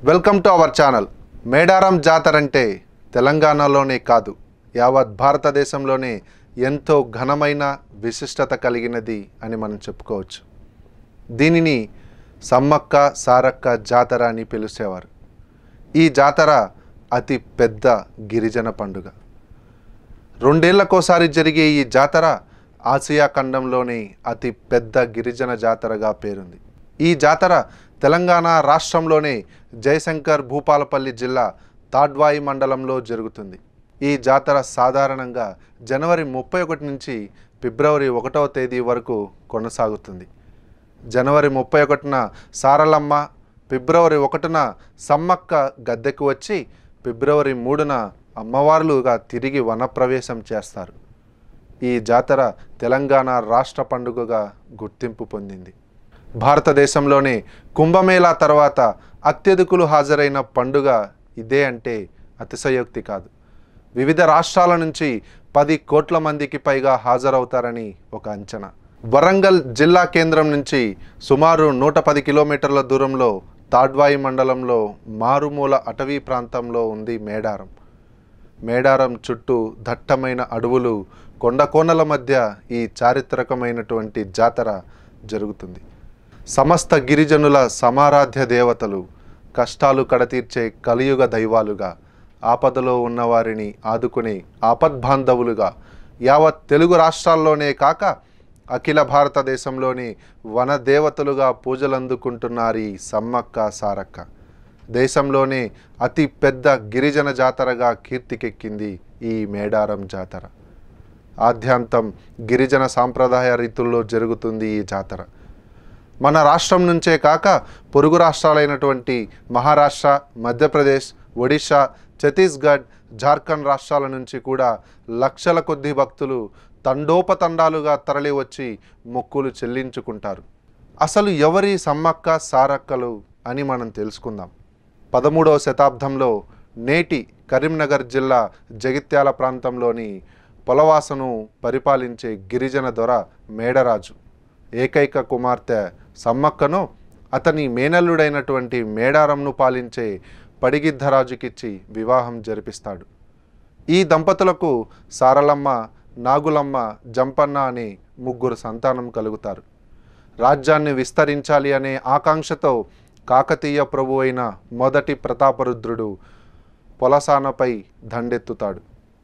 welcome to our channel Medaram Jatara అంటే తెలంగాణలోనే కాదు యావత్ భారతదేశంలోనే ఎంతో ఘనమైన విశిష్టత కలిగినది అని మనం చెప్పుకోవచ్చు దీనిని సమ్మక్క సారక్క జాతర అని పిలిచేవారు ఈ జాతర అతి పెద్ద గిరిజన పండుగ రెండేళ్లకోసారి జరిగే ఈ జాతర ఆసియా ఖండంలోని అతి పెద్ద గిరిజన జాతరగా పేరుంది ఈ జాతర తెలంగాణ రాష్ట్రంలోని జయశంకర్ భూపాలపల్లి జిల్లా తాడ్వాయి మండలంలో జరుగుతుంది ఈ జాతర సాధారణంగా జనవరి ముప్పై ఒకటి నుంచి ఫిబ్రవరి ఒకటవ తేదీ వరకు కొనసాగుతుంది జనవరి ముప్పై ఒకటిన సారలమ్మ ఫిబ్రవరి ఒకటిన సమ్మక్క గద్దెకు వచ్చి ఫిబ్రవరి మూడున అమ్మవార్లుగా తిరిగి వనప్రవేశం చేస్తారు ఈ జాతర తెలంగాణ రాష్ట్ర పండుగగా గుర్తింపు పొందింది భారతదేశంలోనే కుంభమేళా తర్వాత అత్యధికులు హాజరైన పండుగ ఇదే అంటే అతిశయోక్తి కాదు వివిధ రాష్ట్రాల నుంచి పది కోట్ల మందికి పైగా హాజరవుతారని ఒక అంచనా వరంగల్ జిల్లా కేంద్రం నుంచి సుమారు నూట పది కిలోమీటర్ల దూరంలో తాడ్వాయి మండలంలో మారుమూల అటవీ ప్రాంతంలో ఉంది మేడారం మేడారం చుట్టూ దట్టమైన అడవులు కొండ కోనల మధ్య ఈ చారిత్రకమైనటువంటి జాతర జరుగుతుంది సమస్త గిరిజనుల సమారాధ్య దేవతలు కష్టాలు కడతీర్చే కలియుగ దైవాలుగా ఆపదలో ఉన్నవారిని ఆదుకునే ఆపద్బాంధవులుగా యావత్ తెలుగు రాష్ట్రాల్లోనే కాక అఖిల భారతదేశంలోని వన దేవతలుగా పూజలందుకుంటున్నారు ఈ సమ్మక్క సారక్క దేశంలోనే అతి పెద్ద గిరిజన జాతరగా కీర్తికెక్కింది ఈ మేడారం జాతర ఆద్యాంతం గిరిజన సాంప్రదాయ రీతుల్లో జరుగుతుంది ఈ జాతర మన రాష్ట్రం నుంచే కాక పొరుగు రాష్ట్రాలైనటువంటి మహారాష్ట్ర మధ్యప్రదేశ్ ఒడిశా ఛత్తీస్గఢ్ జార్ఖండ్ రాష్ట్రాల నుంచి కూడా లక్షల కొద్ది భక్తులు తండోపతండాలుగా తరలి వచ్చి మొక్కులు చెల్లించుకుంటారు అసలు ఎవరి సమ్మక్క సారక్కలు అని మనం తెలుసుకుందాం పదమూడవ శతాబ్దంలో నేటి కరీంనగర్ జిల్లా జగిత్యాల ప్రాంతంలోని పొలవాసను పరిపాలించే గిరిజన దొర మేడరాజు ఏకైక కుమార్తె సమ్మక్కను అతని మేనల్లుడైనటువంటి మేడారంను పాలించే పడిగిద్దరాజుకిచ్చి వివాహం జరిపిస్తాడు ఈ దంపతులకు సారలమ్మ నాగులమ్మ జంపన్న అనే ముగ్గురు సంతానం కలుగుతారు రాజ్యాన్ని విస్తరించాలి అనే ఆకాంక్షతో కాకతీయ ప్రభు అయిన మొదటి ప్రతాపరుద్రుడు పొలసానపై దండెత్తుతాడు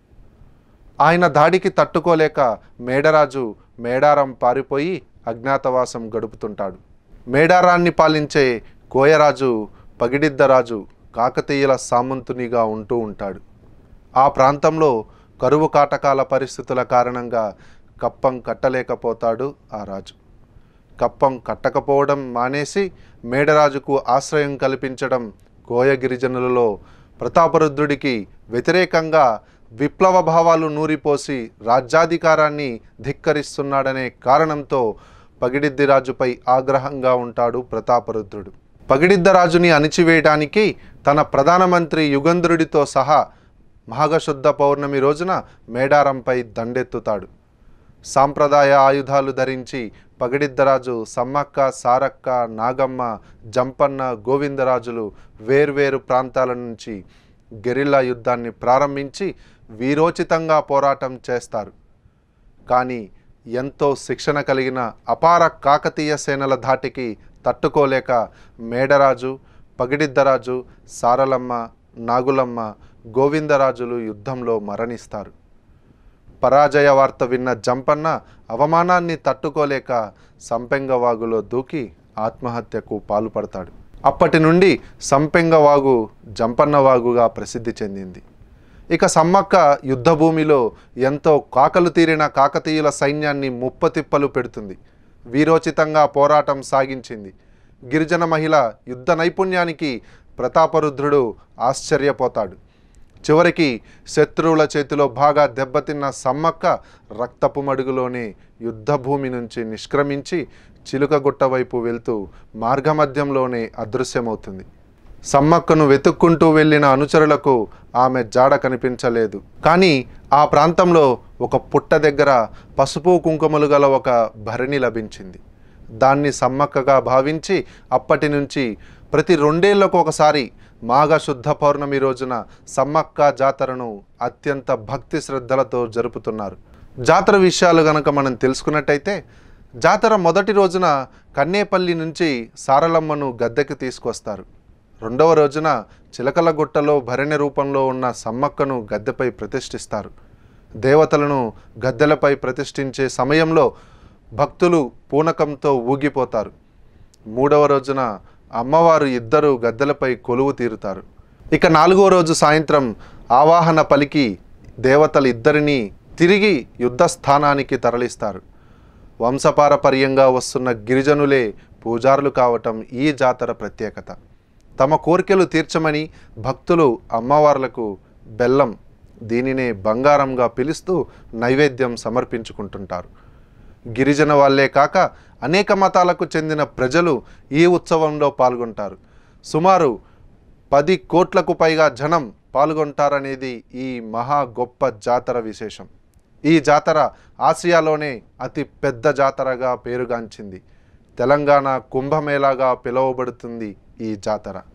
ఆయన దాడికి తట్టుకోలేక మేడరాజు మేడారం పారిపోయి అజ్ఞాతవాసం గడుపుతుంటాడు మేడారాన్ని పాలించే కోయరాజు పగిడిద్దరాజు కాకతీయుల సామంతునిగా ఉంటూ ఉంటాడు ఆ ప్రాంతంలో కరువు కాటకాల పరిస్థితుల కారణంగా కప్పం కట్టలేకపోతాడు ఆ రాజు కప్పం కట్టకపోవడం మానేసి మేడరాజుకు ఆశ్రయం కల్పించడం కోయ గిరిజనులలో ప్రతాపరుద్రుడికి వ్యతిరేకంగా విప్లవ భావాలు నూరిపోసి రాజ్యాధికారాన్ని ధిక్కరిస్తున్నాడనే కారణంతో పగిడిద్దిరాజుపై ఆగ్రహంగా ఉంటాడు ప్రతాపరుద్రుడు పగిడిద్దరాజుని అణిచివేయడానికి తన ప్రధానమంత్రి యుగంధరుడితో సహా మాఘశుద్ధ పౌర్ణమి రోజున మేడారంపై దండెత్తుతాడు సాంప్రదాయ ఆయుధాలు ధరించి పగిడిద్దరాజు సమ్మక్క సారక్క నాగమ్మ జంపన్న గోవిందరాజులు వేర్వేరు ప్రాంతాల నుంచి గెరిల్లా యుద్ధాన్ని ప్రారంభించి వీరోచితంగా పోరాటం చేస్తారు కానీ ఎంతో శిక్షణ కలిగిన అపార కాకతీయ సేనల ధాటికి తట్టుకోలేక మేడరాజు పగిడిద్దరాజు సారలమ్మ నాగులమ్మ గోవిందరాజులు యుద్ధంలో మరణిస్తారు పరాజయ వార్త విన్న జంపన్న అవమానాన్ని తట్టుకోలేక సంపెంగవాగులో దూకి ఆత్మహత్యకు పాల్పడతాడు అప్పటి నుండి సంపెంగవాగు జంపన్నవాగుగా ప్రసిద్ధి చెందింది ఇక సమ్మక్క యుద్ధభూమిలో ఎంతో కాకలు తీరిన కాకతీయుల సైన్యాన్ని ముప్పతిప్పలు పెడుతుంది వీరోచితంగా పోరాటం సాగించింది గిరిజన మహిళ యుద్ధ నైపుణ్యానికి ప్రతాపరుద్రుడు ఆశ్చర్యపోతాడు చివరికి శత్రువుల చేతిలో బాగా దెబ్బతిన్న సమ్మక్క రక్తపు మడుగులోనే యుద్ధభూమి నుంచి నిష్క్రమించి చిలుకగుట్ట వైపు వెళ్తూ మార్గమధ్యంలోనే అదృశ్యమవుతుంది సమ్మక్కను వెతుక్కుంటూ వెళ్ళిన అనుచరులకు ఆమె జాడ కనిపించలేదు కానీ ఆ ప్రాంతంలో ఒక పుట్ట దగ్గర పసుపు కుంకుమలు గల ఒక భరణి లభించింది దాన్ని సమ్మక్కగా భావించి అప్పటి నుంచి ప్రతి రెండేళ్లకు ఒకసారి మాఘ శుద్ధ పౌర్ణమి రోజున సమ్మక్క జాతరను అత్యంత భక్తి శ్రద్ధలతో జరుపుతున్నారు జాతర విషయాలు గనక మనం తెలుసుకున్నట్టయితే జాతర మొదటి రోజున కన్నేపల్లి నుంచి సారలమ్మను గద్దెకి తీసుకొస్తారు రెండవ రోజున చిలకల గుట్టలో భరణి రూపంలో ఉన్న సమ్మక్కను గద్దెపై ప్రతిష్ఠిస్తారు దేవతలను గద్దెలపై ప్రతిష్ఠించే సమయంలో భక్తులు పూనకంతో ఊగిపోతారు మూడవ రోజున అమ్మవారు ఇద్దరు గద్దెలపై కొలువు తీరుతారు ఇక నాలుగో రోజు సాయంత్రం ఆవాహన పలికి దేవతలు ఇద్దరిని తిరిగి యుద్ధ స్థానానికి తరలిస్తారు వంశపారపర్యంగా వస్తున్న గిరిజనులే పూజారులు కావటం ఈ జాతర ప్రత్యేకత తమ కోరికలు తీర్చమని భక్తులు అమ్మవార్లకు బెల్లం దీనినే బంగారంగా పిలుస్తూ నైవేద్యం సమర్పించుకుంటుంటారు గిరిజన వాళ్ళే కాక అనేక మతాలకు చెందిన ప్రజలు ఈ ఉత్సవంలో పాల్గొంటారు సుమారు పది కోట్లకు పైగా జనం పాల్గొంటారనేది ఈ మహా గొప్ప జాతర విశేషం ఈ జాతర ఆసియాలోనే అతి పెద్ద జాతరగా పేరుగాంచింది తెలంగాణ కుంభమేళాగా పిలువబడుతుంది ఈ జాతర